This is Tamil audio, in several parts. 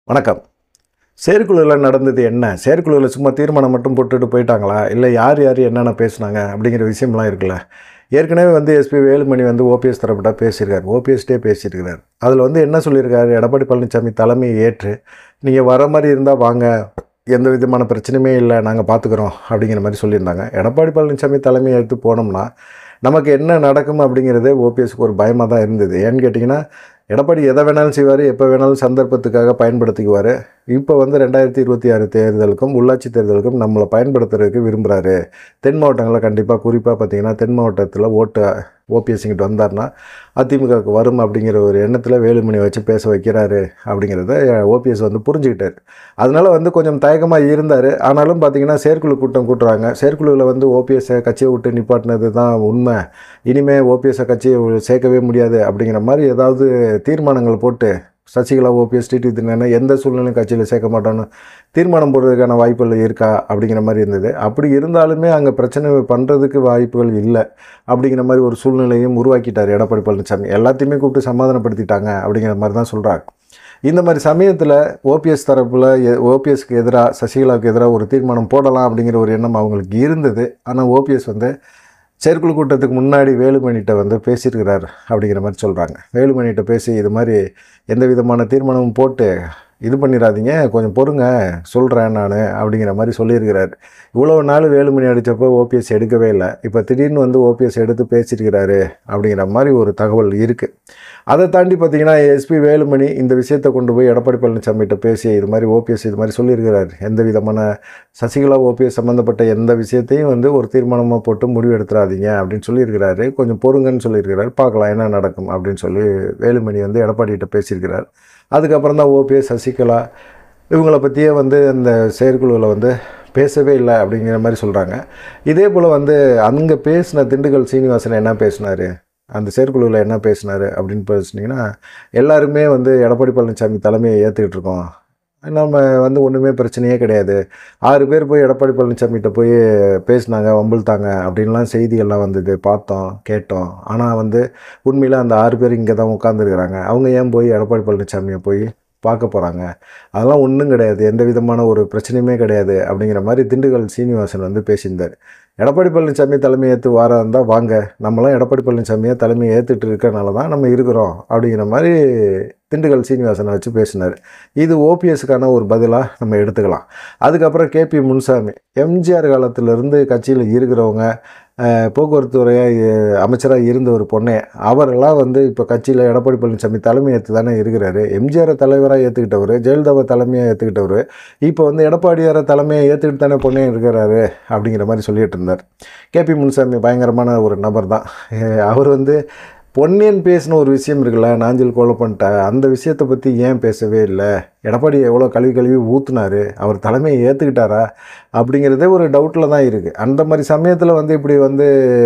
வணக்கம் செயற்குழுவில் நடந்தது என்ன செயற்குழுவில் சும்மா தீர்மானம் மட்டும் போட்டுட்டு போயிட்டாங்களா இல்லை யார் யார் என்னென்ன பேசுனாங்க அப்படிங்கிற விஷயம்லாம் இருக்குல்ல ஏற்கனவே வந்து எஸ்பி வேலுமணி வந்து ஓபிஎஸ் தரப்பட்ட பேசியிருக்காரு ஓபிஎஸ்டே பேசியிருக்கிறார் அதில் வந்து என்ன சொல்லியிருக்காரு எடப்பாடி பழனிசாமி தலைமையை ஏற்று நீங்கள் வர மாதிரி இருந்தால் வாங்க எந்த விதமான பிரச்சனையுமே இல்லை நாங்கள் பார்த்துக்குறோம் அப்படிங்கிற மாதிரி சொல்லியிருந்தாங்க எடப்பாடி பழனிசாமி தலைமையை எடுத்து போனோம்னா நமக்கு என்ன நடக்கும் அப்படிங்கிறதே ஓபிஎஸ்க்கு ஒரு பயமாக தான் இருந்தது ஏன்னு கேட்டிங்கன்னா எடப்பாடி எதை வேணாலும் செய்வார் எப்போ வேணாலும் சந்தர்ப்பத்துக்காக பயன்படுத்திக்குவார் இப்போ வந்து ரெண்டாயிரத்தி இருபத்தி ஆறு தேர்தலுக்கும் உள்ளாட்சி தேர்தலுக்கும் நம்மளை பயன்படுத்துறதுக்கு விரும்புகிறாரு தென் மாவட்டங்களில் கண்டிப்பாக குறிப்பாக பார்த்தீங்கன்னா தென் மாவட்டத்தில் ஓட்டு ஓபிஎஸ் இங்கிட்டு வந்தார்னா அதிமுகவுக்கு வரும் அப்படிங்கிற ஒரு எண்ணத்தில் வேலுமணி வச்சு பேச வைக்கிறாரு அப்படிங்கிறத ஓபிஎஸ் வந்து புரிஞ்சுக்கிட்டார் அதனால் வந்து கொஞ்சம் தயக்கமாக இருந்தார் ஆனாலும் பார்த்தீங்கன்னா செயற்குழு கூட்டம் கூட்டுறாங்க செயற்குழுவில் வந்து ஓபிஎஸ்ஸை கட்சியை விட்டு நிப்பாட்டினது தான் உண்மை இனிமேல் ஓபிஎஸ்ஸை கட்சியை சேர்க்கவே முடியாது அப்படிங்கிற மாதிரி ஏதாவது தீர்மானங்கள் போட்டு சசிகலா ஓபிஎஸ் டிடி தினன்னு எந்த சூழ்நிலையும் கட்சியில் சேர்க்க மாட்டோன்னு தீர்மானம் போடுறதுக்கான வாய்ப்புகள் இருக்கா அப்படிங்கிற மாதிரி இருந்தது அப்படி இருந்தாலுமே அங்கே பிரச்சனை பண்ணுறதுக்கு வாய்ப்புகள் இல்லை அப்படிங்கிற மாதிரி ஒரு சூழ்நிலையும் உருவாக்கிட்டார் எடப்பாடி பழனிசாமி எல்லாத்தையுமே கூப்பிட்டு சமாதானப்படுத்திட்டாங்க அப்படிங்கிற மாதிரி தான் சொல்கிறாங்க இந்த மாதிரி சமயத்தில் ஓபிஎஸ் தரப்பில் ஓபிஎஸ்க்கு எதிராக சசிகலாவுக்கு எதிராக ஒரு தீர்மானம் போடலாம் அப்படிங்கிற ஒரு எண்ணம் அவங்களுக்கு இருந்தது ஆனால் ஓபிஎஸ் வந்து செயற்குழு கூட்டத்துக்கு முன்னாடி வேலுமணிகிட்ட வந்து பேசியிருக்கிறார் அப்படிங்கிற மாதிரி சொல்கிறாங்க வேலுமணிகிட்ட பேசி இது மாதிரி எந்த விதமான தீர்மானமும் போட்டு இது பண்ணிடாதீங்க கொஞ்சம் பொறுங்க சொல்கிறேன் நான் அப்படிங்கிற மாதிரி சொல்லியிருக்கிறார் இவ்வளோ நாள் வேலுமணி அடித்தப்போ ஓபிஎஸ் எடுக்கவே இல்லை இப்போ திடீர்னு வந்து ஓபிஎஸ் எடுத்து பேசியிருக்கிறாரு அப்படிங்கிற மாதிரி ஒரு தகவல் இருக்குது அதை தாண்டி பார்த்தீங்கன்னா எஸ்பி வேலுமணி இந்த விஷயத்தை கொண்டு போய் எடப்பாடி பழனிசாமிகிட்ட பேசி இது மாதிரி ஓபிஎஸ் இது மாதிரி சொல்லியிருக்கிறார் எந்த விதமான சசிகலா ஓபிஎஸ் சம்மந்தப்பட்ட எந்த விஷயத்தையும் வந்து ஒரு தீர்மானமாக போட்டு முடிவு எடுத்துடாதீங்க அப்படின்னு சொல்லியிருக்கிறாரு கொஞ்சம் பொறுங்கன்னு சொல்லியிருக்கிறார் பார்க்கலாம் என்ன நடக்கும் அப்படின்னு சொல்லி வேலுமணி வந்து எடப்பாடிகிட்ட பேசியிருக்கிறார் அதுக்கப்புறம் தான் ஓபிஎஸ் சசிகலா இவங்கள பற்றியே வந்து அந்த செயற்குழுவில் வந்து பேசவே இல்லை அப்படிங்கிற மாதிரி சொல்கிறாங்க இதே போல் வந்து அங்கே பேசின திண்டுக்கல் சீனிவாசன் என்ன பேசினார் அந்த செயற்குழுவில் என்ன பேசினார் அப்படின்னு பேசுனீங்கன்னா எல்லாருமே வந்து எடப்பாடி பழனிசாமி தலைமையை ஏற்றுக்கிட்டு இருக்கோம் நம்ம வந்து ஒன்றுமே பிரச்சனையே கிடையாது ஆறு பேர் போய் எடப்பாடி பழனிசாமிகிட்ட போய் பேசினாங்க வம்பிழ்த்தாங்க அப்படின்லாம் செய்திகள்லாம் வந்தது பார்த்தோம் கேட்டோம் ஆனால் வந்து உண்மையில் அந்த ஆறு பேர் இங்கே தான் உட்காந்துருக்குறாங்க அவங்க ஏன் போய் எடப்பாடி பழனிசாமியை போய் பார்க்க போகிறாங்க அதெல்லாம் ஒன்றும் கிடையாது எந்த விதமான ஒரு பிரச்சனையுமே கிடையாது அப்படிங்கிற மாதிரி திண்டுக்கல் சீனிவாசன் வந்து பேசியிருந்தார் எடப்பாடி பழனிசாமி தலைமை ஏற்று வார இருந்தால் வாங்க நம்மளாம் எடப்பாடி பழனிசாமியை தலைமையை ஏற்றுட்டு இருக்கிறனால தான் நம்ம இருக்கிறோம் அப்படிங்கிற மாதிரி திண்டுக்கல் சீனிவாசனை வச்சு பேசினார் இது ஓபிஎஸ்க்கான ஒரு பதிலாக நம்ம எடுத்துக்கலாம் அதுக்கப்புறம் கேபி முன்சாமி எம்ஜிஆர் காலத்திலேருந்து கட்சியில் இருக்கிறவங்க போக்குவரத்து துறையாக அமைச்சராக இருந்த ஒரு பொண்ணே அவரெல்லாம் வந்து இப்போ கட்சியில் எடப்பாடி பழனிசாமி தலைமை ஏற்று தானே இருக்கிறாரு எம்ஜிஆரை தலைவராக ஏற்றுக்கிட்டவர் ஜெயலலிதாவை தலைமையாக ஏற்றுக்கிட்டவர் இப்போ வந்து எடப்பாடியாரை தலைமையை ஏற்றுக்கிட்டு தானே பொண்ணே இருக்கிறாரு அப்படிங்கிற மாதிரி சொல்லிட்டு இருந்தார் கேபி முன்சாமி பயங்கரமான ஒரு நபர் தான் அவர் வந்து பொன்னியன் பேசின ஒரு விஷயம் இருக்குல்ல நாஞ்சில் கொலை பண்ணிட்ட அந்த விஷயத்தை பற்றி ஏன் பேசவே இல்லை எடப்பாடி எவ்வளோ கழுவி கழுவி ஊற்றுனாரு அவர் தலைமையை ஏற்றுக்கிட்டாரா அப்படிங்கிறதே ஒரு டவுட்டில் தான் இருக்குது அந்த மாதிரி சமயத்தில் வந்து இப்படி வந்து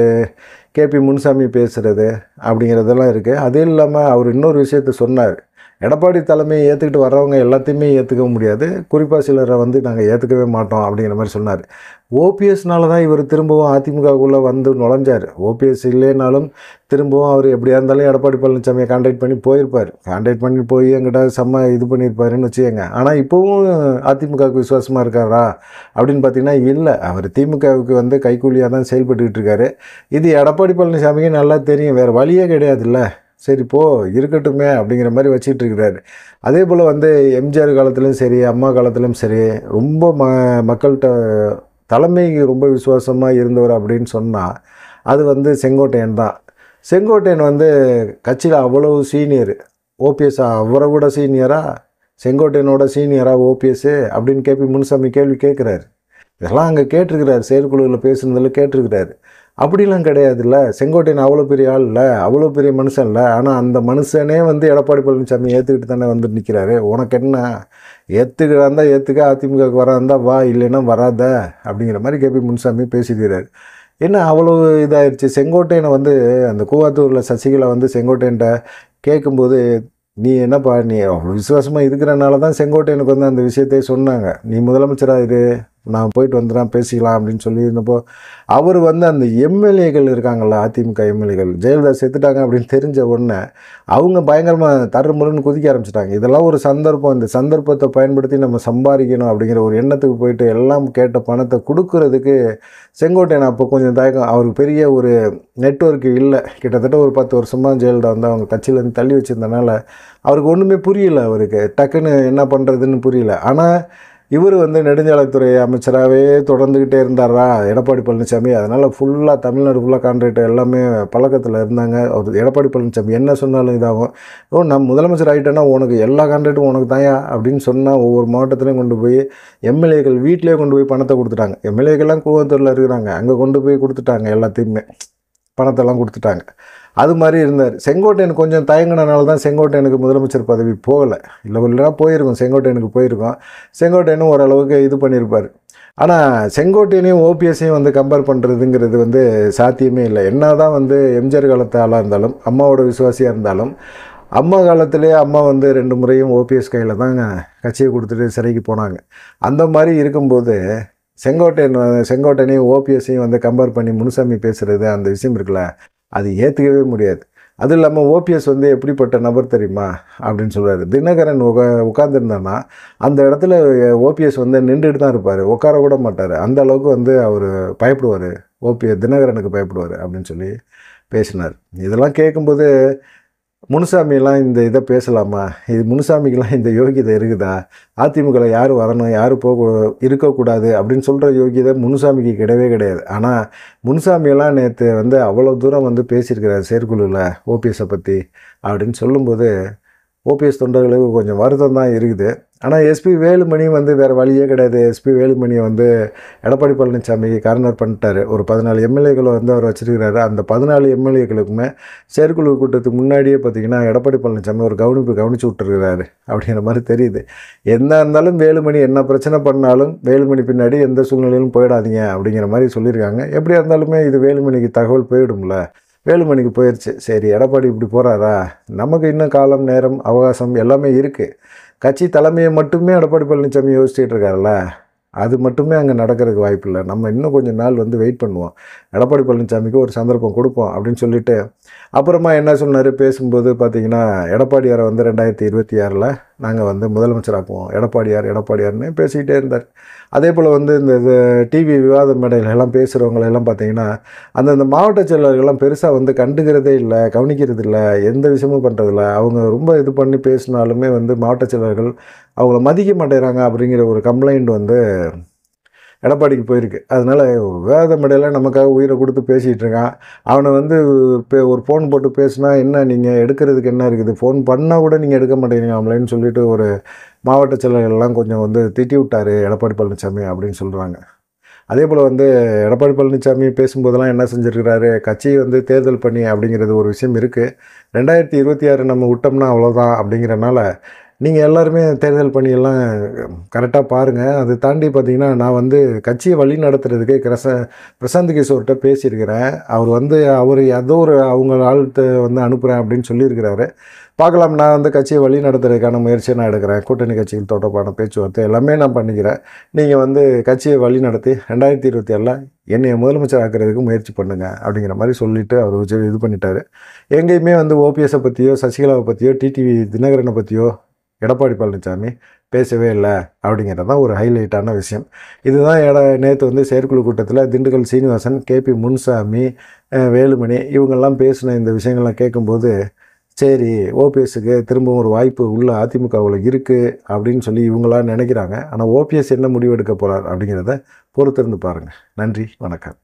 கேபி முன்சாமி பேசுகிறது அப்படிங்கிறதெல்லாம் இருக்குது அது இல்லாமல் அவர் இன்னொரு விஷயத்த சொன்னார் எடப்பாடி தலைமையை ஏற்றுக்கிட்டு வர்றவங்க எல்லாத்தையுமே ஏற்றுக்க முடியாது குறிப்பாக சிலரை வந்து நாங்கள் ஏற்றுக்கவே மாட்டோம் அப்படிங்கிற மாதிரி சொன்னார் ஓபிஎஸ்னால தான் இவர் திரும்பவும் அதிமுகவுக்குள்ளே வந்து நுழைஞ்சார் ஓபிஎஸ் இல்லைனாலும் திரும்பவும் அவர் எப்படியா இருந்தாலும் எடப்பாடி பழனிசாமியை கான்டாக்ட் பண்ணி போயிருப்பார் கான்டாக்ட் பண்ணி போய் எங்கிட்ட செம்ம இது பண்ணியிருப்பாருன்னு வச்சுக்கோங்க ஆனால் இப்போவும் அதிமுகவுக்கு விசுவாசமாக இருக்காரா அப்படின்னு பார்த்தீங்கன்னா இல்லை அவர் திமுகவுக்கு வந்து கைக்கூலியாக தான் செயல்பட்டுக்கிட்டு இருக்காரு இது எடப்பாடி பழனிசாமிக்கு நல்லா தெரியும் வேறு வழியே கிடையாதுல்ல சரி போ இருக்கட்டுமே அப்படிங்கிற மாதிரி வச்சுக்கிட்டு இருக்கிறாரு அதே போல் வந்து எம்ஜிஆர் காலத்துலேயும் சரி அம்மா காலத்துலேயும் சரி ரொம்ப ம மக்கள்கிட்ட தலைமைக்கு ரொம்ப விசுவாசமாக இருந்தவர் அப்படின்னு சொன்னால் அது வந்து செங்கோட்டையன் தான் செங்கோட்டையன் வந்து கட்சியில் அவ்வளவு சீனியர் ஓபிஎஸ் அவரை விட சீனியராக செங்கோட்டையனோட சீனியராக ஓபிஎஸ்ஸு அப்படின்னு கேபி முனுசாமி கேள்வி கேட்குறாரு இதெல்லாம் அங்கே கேட்டிருக்கிறாரு செயற்குழுவில் பேசுனதில் கேட்டிருக்கிறாரு அப்படிலாம் கிடையாதுல்ல செங்கோட்டையன் அவ்வளோ பெரிய ஆள் இல்லை அவ்வளோ பெரிய மனுஷன் இல்லை ஆனால் அந்த மனுஷனே வந்து எடப்பாடி பழனிசாமி ஏற்றுக்கிட்டு தானே வந்து நிற்கிறாரு உனக்கு என்ன ஏற்றுக்கிறா இருந்தால் ஏற்றுக்க அதிமுகவுக்கு வரா இருந்தால் வா இல்லைன்னா வராத அப்படிங்கிற மாதிரி கேபி முன்சாமி பேசிக்கிறார் என்ன அவ்வளோ இதாகிடுச்சு செங்கோட்டையனை வந்து அந்த கூவாத்தூரில் சசிகலா வந்து செங்கோட்டையன்ட்ட கேட்கும்போது நீ என்னப்பா நீ அவ்வளோ விசுவாசமாக இருக்கிறனால தான் செங்கோட்டையனுக்கு வந்து அந்த விஷயத்தை சொன்னாங்க நீ முதலமைச்சராக இரு நான் போயிட்டு வந்துடுறேன் பேசிக்கலாம் அப்படின்னு சொல்லி இருந்தப்போ அவர் வந்து அந்த எம்எல்ஏக்கள் இருக்காங்கல்ல அதிமுக எம்எல்ஏக்கள் ஜெயலலிதா செத்துட்டாங்க அப்படின்னு தெரிஞ்ச உடனே அவங்க பயங்கரமாக தருமுருன்னு குதிக்க ஆரம்பிச்சிட்டாங்க இதெல்லாம் ஒரு சந்தர்ப்பம் இந்த சந்தர்ப்பத்தை பயன்படுத்தி நம்ம சம்பாதிக்கணும் அப்படிங்கிற ஒரு எண்ணத்துக்கு போயிட்டு எல்லாம் கேட்ட பணத்தை கொடுக்கறதுக்கு செங்கோட்டையன் அப்போ கொஞ்சம் தயக்கம் அவருக்கு பெரிய ஒரு நெட்வொர்க் இல்லை கிட்டத்தட்ட ஒரு பத்து வருஷமாக ஜெயலலிதா வந்து அவங்க கட்சியிலேருந்து தள்ளி வச்சிருந்தனால அவருக்கு ஒன்றுமே புரியல அவருக்கு டக்குன்னு என்ன பண்ணுறதுன்னு புரியல ஆனால் இவர் வந்து நெடுஞ்சாலைத்துறை அமைச்சராகவே தொடர்ந்துக்கிட்டே இருந்தாரா எடப்பாடி பழனிசாமி அதனால் ஃபுல்லாக தமிழ்நாடு ஃபுல்லாக கான்ட்ராக்ட் எல்லாமே பழக்கத்தில் இருந்தாங்க அவர் எடப்பாடி பழனிசாமி என்ன சொன்னாலும் இதாகும் ஓ நான் முதலமைச்சர் ஆகிட்டேன்னா உனக்கு எல்லா கான்ட்ராக்டும் உனக்கு தாயா அப்படின்னு சொன்னால் ஒவ்வொரு மாவட்டத்துலையும் கொண்டு போய் எம்எல்ஏக்கள் வீட்டிலே கொண்டு போய் பணத்தை கொடுத்துட்டாங்க எம்எல்ஏக்கெல்லாம் கூவத்தூரில் இருக்கிறாங்க அங்கே கொண்டு போய் கொடுத்துட்டாங்க எல்லாத்தையுமே பணத்தெல்லாம் கொடுத்துட்டாங்க அது மாதிரி இருந்தார் செங்கோட்டையன் கொஞ்சம் தயங்கினால தான் செங்கோட்டையனுக்கு முதலமைச்சர் பதவி போகலை இல்லை இல்லைனா போயிருக்கும் செங்கோட்டையனுக்கு போயிருக்கும் செங்கோட்டையனும் ஓரளவுக்கு இது பண்ணியிருப்பார் ஆனால் செங்கோட்டையனையும் ஓபிஎஸ்ஸையும் வந்து கம்பேர் பண்ணுறதுங்கிறது வந்து சாத்தியமே இல்லை என்ன தான் வந்து எம்ஜிஆர் காலத்து ஆளாக இருந்தாலும் அம்மாவோட விசுவாசியாக இருந்தாலும் அம்மா காலத்திலே அம்மா வந்து ரெண்டு முறையும் ஓபிஎஸ் கையில் தான் கட்சியை கொடுத்துட்டு சிறைக்கு போனாங்க அந்த மாதிரி இருக்கும்போது செங்கோட்டையன் வந்து- செங்கோட்டையனையும் ஓபிஎஸ்ஸையும் வந்து கம்பேர் பண்ணி முனுசாமி பேசுகிறது அந்த விஷயம் இருக்குல்ல அது ஏற்றுக்கவே முடியாது அதுவும் இல்லாமல் ஓபிஎஸ் வந்து எப்படிப்பட்ட நபர் தெரியுமா அப்படின்னு சொல்றாரு தினகரன் உகா உட்காந்துருந்தான்னா அந்த இடத்துல ஓபிஎஸ் வந்து நின்றுட்டு தான் இருப்பார் உட்கார கூட மாட்டார் அந்த அளவுக்கு வந்து அவர் பயப்படுவார் ஓபிஎஸ் தினகரனுக்கு பயப்படுவார் அப்படின்னு சொல்லி பேசினார் இதெல்லாம் கேட்கும்போது முனுசாமியெல்லாம் இந்த இதை பேசலாமா இது முனுசாமிக்கெல்லாம் இந்த யோகிதை இருக்குதா அதிமுகவில் யார் வரணும் யார் போக இருக்கக்கூடாது அப்படின்னு சொல்கிற யோகிதை முனுசாமிக்கு கிடையவே கிடையாது ஆனால் முனுசாமியெல்லாம் நேற்று வந்து அவ்வளோ தூரம் வந்து பேசியிருக்கிறார் செயற்குழுவில் ஓபிஎஸை பற்றி அப்படின்னு சொல்லும்போது ஓபிஎஸ் தொண்டர்களுக்கு கொஞ்சம் வருத்தம் தான் இருக்குது ஆனால் எஸ்பி வேலுமணி வந்து வேறு வழியே கிடையாது எஸ்பி வேலுமணியை வந்து எடப்பாடி பழனிசாமி கார்னர் பண்ணிட்டாரு ஒரு பதினாலு எம்எல்ஏக்களை வந்து அவர் வச்சிருக்கிறாரு அந்த பதினாலு எம்எல்ஏக்களுக்குமே செயற்குழு கூட்டத்துக்கு முன்னாடியே பார்த்தீங்கன்னா எடப்பாடி பழனிசாமி ஒரு கவனிப்பு கவனிச்சு விட்டுருக்கிறாரு அப்படிங்கிற மாதிரி தெரியுது என்ன இருந்தாலும் வேலுமணி என்ன பிரச்சனை பண்ணாலும் வேலுமணி பின்னாடி எந்த சூழ்நிலையிலும் போயிடாதீங்க அப்படிங்கிற மாதிரி சொல்லியிருக்காங்க எப்படியா இருந்தாலுமே இது வேலுமணிக்கு தகவல் போயிடும்ல வேலுமணிக்கு போயிடுச்சு சரி எடப்பாடி இப்படி போகிறாரா நமக்கு இன்னும் காலம் நேரம் அவகாசம் எல்லாமே இருக்குது கட்சி தலைமையை மட்டுமே எடப்பாடி பழனிசாமி யோசிச்சுட்டு இருக்காருல்ல அது மட்டுமே அங்கே நடக்கிறதுக்கு வாய்ப்பு இல்லை நம்ம இன்னும் கொஞ்சம் நாள் வந்து வெயிட் பண்ணுவோம் எடப்பாடி பழனிசாமிக்கு ஒரு சந்தர்ப்பம் கொடுப்போம் அப்படின்னு சொல்லிட்டு அப்புறமா என்ன சொன்னார் பேசும்போது பார்த்தீங்கன்னா எடப்பாடியாரை வந்து ரெண்டாயிரத்தி இருபத்தி ஆறில் நாங்கள் வந்து முதலமைச்சராக்குவோம் எடப்பாடியார் எடப்பாடியார்னு பேசிக்கிட்டே இருந்தார் அதே போல் வந்து இந்த இது டிவி விவாத மேடையில எல்லாம் பேசுகிறவங்கள எல்லாம் பார்த்தீங்கன்னா அந்தந்த மாவட்ட செயலர்கள்லாம் பெருசாக வந்து கண்டுக்கிறதே இல்லை கவனிக்கிறது இல்லை எந்த விஷயமும் பண்ணுறதில்ல அவங்க ரொம்ப இது பண்ணி பேசினாலுமே வந்து மாவட்ட செயலர்கள் அவங்கள மதிக்க மாட்டேங்கிறாங்க அப்படிங்கிற ஒரு கம்ப்ளைண்ட் வந்து எடப்பாடிக்கு போயிருக்கு அதனால் விவாத மேடையில் நமக்காக உயிரை கொடுத்து பேசிகிட்டு இருக்கான் அவனை வந்து பே- ஒரு ஃபோன் போட்டு பேசுனா என்ன நீங்கள் எடுக்கிறதுக்கு என்ன இருக்குது ஃபோன் பண்ணால் கூட நீங்கள் எடுக்க மாட்டேங்கிறீங்க அவங்களேன்னு சொல்லிட்டு ஒரு மாவட்ட செயலர்கள்லாம் கொஞ்சம் வந்து திட்டி விட்டாரு எடப்பாடி பழனிசாமி அப்படின்னு சொல்கிறாங்க அதே போல் வந்து எடப்பாடி பழனிசாமி பேசும்போதெல்லாம் என்ன செஞ்சுருக்கிறாரு கட்சி வந்து தேர்தல் பண்ணி அப்படிங்கிறது ஒரு விஷயம் இருக்குது ரெண்டாயிரத்தி இருபத்தி ஆறு நம்ம விட்டோம்னா அவ்வளோதான் அப்படிங்கிறனால நீங்கள் எல்லாருமே தேர்தல் பணியெல்லாம் கரெக்டாக பாருங்கள் அதை தாண்டி பார்த்தீங்கன்னா நான் வந்து கட்சியை வழி நடத்துறதுக்கு கிரச பிரசாந்த் கிஷோர்கிட்ட பேசியிருக்கிறேன் அவர் வந்து அவர் ஏதோ ஒரு அவங்க ஆள்கிட்ட வந்து அனுப்புகிறேன் அப்படின்னு சொல்லியிருக்கிறாரு பார்க்கலாம் நான் வந்து கட்சியை வழி நடத்துறதுக்கான முயற்சியை நான் எடுக்கிறேன் கூட்டணி கட்சிகள் தொடர்பான பேச்சுவார்த்தை எல்லாமே நான் பண்ணிக்கிறேன் நீங்கள் வந்து கட்சியை வழி நடத்தி ரெண்டாயிரத்தி இருபத்தி ஏழில் என்னைய முதலமைச்சர் ஆக்கிறதுக்கு முயற்சி பண்ணுங்க அப்படிங்கிற மாதிரி சொல்லிட்டு அவர் வச்சு இது பண்ணிட்டாரு எங்கேயுமே வந்து ஓபிஎஸை பற்றியோ சசிகலாவை பற்றியோ டிடிவி தினகரனை பற்றியோ எடப்பாடி பழனிசாமி பேசவே இல்லை அப்படிங்கிறது தான் ஒரு ஹைலைட்டான விஷயம் இதுதான் எட நேற்று வந்து செயற்குழு கூட்டத்தில் திண்டுக்கல் சீனிவாசன் கேபி முன்சாமி அஹ், வேலுமணி இவங்கெல்லாம் பேசின இந்த விஷயங்கள்லாம் கேட்கும்போது சரி ஓபிஎஸ்க்கு திரும்பவும் ஒரு வாய்ப்பு உள்ள அதிமுகவில் இருக்குது அப்படின்னு சொல்லி இவங்களாம் நினைக்கிறாங்க ஆனால் ஓபிஎஸ் என்ன முடிவெடுக்க போகிறார் அப்படிங்கிறத பொறுத்திருந்து பாருங்கள் நன்றி வணக்கம்